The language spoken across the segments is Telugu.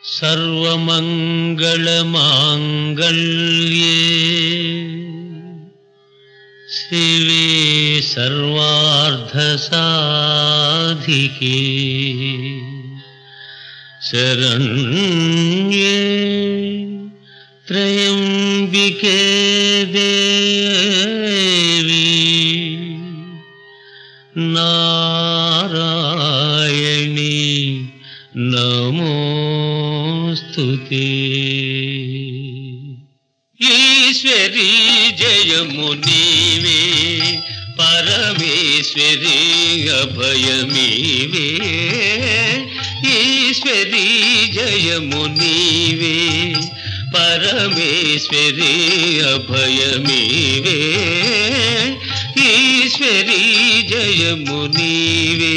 సర్వమంగళమాంగళ్యే శివే సర్వార్ధసాధికే శరణ్యే త్రయంబికే దేవి నారాయణి నమోస్తుతే ఈశ్వరీ జయము నీవే పరమేశ్వరీ అభయమీవే ఈశ్వరీ జయము నీవే పరమేశ్వరీ అభయమీవే ఈశ్వరీ జయము నీవే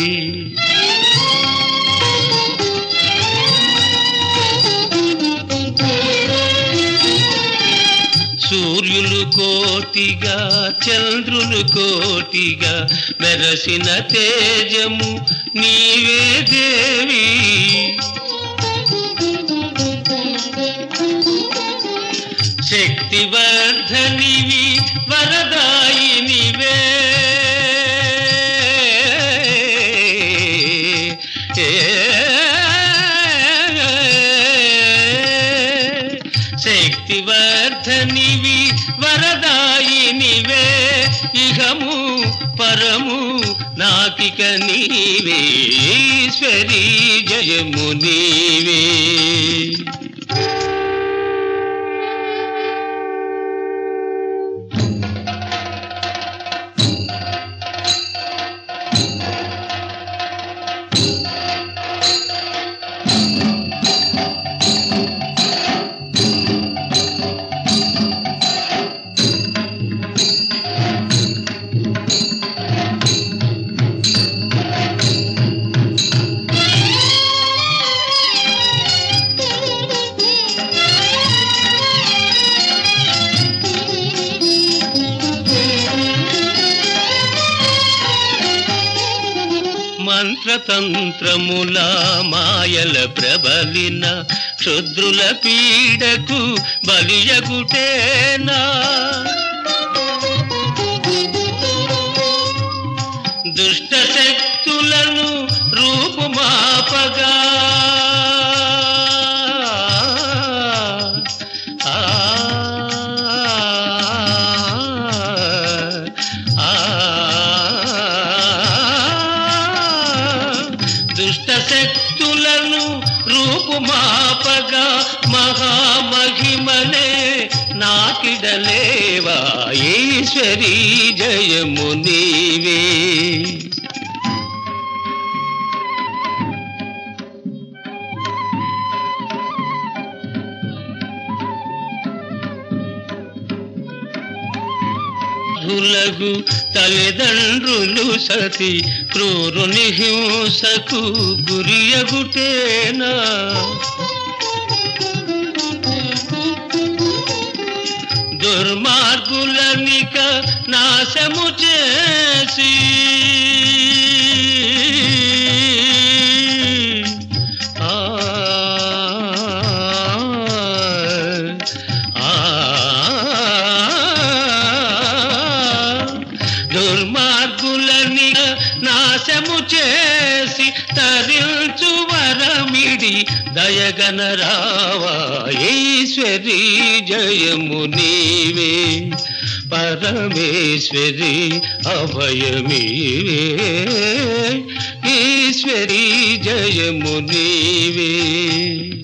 సూర్యులు కోటిగా చంద్రులు కోటిగా మెరసిన తేజము నీవే దేవి శక్తివర్ధనివి వరదాయినివే శక్తివర్ధనివి వరదాయినివే ఇహము పరము నాకిక నీవే ఈశ్వరీ జయము నీవే మంత్రతంత్రముల మాయల ప్రబలిన క్షుద్రుల పీడకు బలియగుటేనా దుష్ట శక్తులను రూపుమాపగా ఆ, ఆ, దుష్ట శక్తులను రూపుమాపగా మహామహిమనే నాకిడలేవా ఈశ్వరీ జయము నీవే ధులగు తల్లిదండ్రులు సతి క్రూరుని హింసకు గురియగుటేనా దుర్మార్గులనిక నాశము చేసి ఆ, ఆ, దుర్మార్గులని నాశము చేసి తరించు వరమిడి దయగన రావా ఈశ్వరీ జయము నీవే పరమేశ్వరి అభయమీవే ఈశ్వరీ జయము నీవే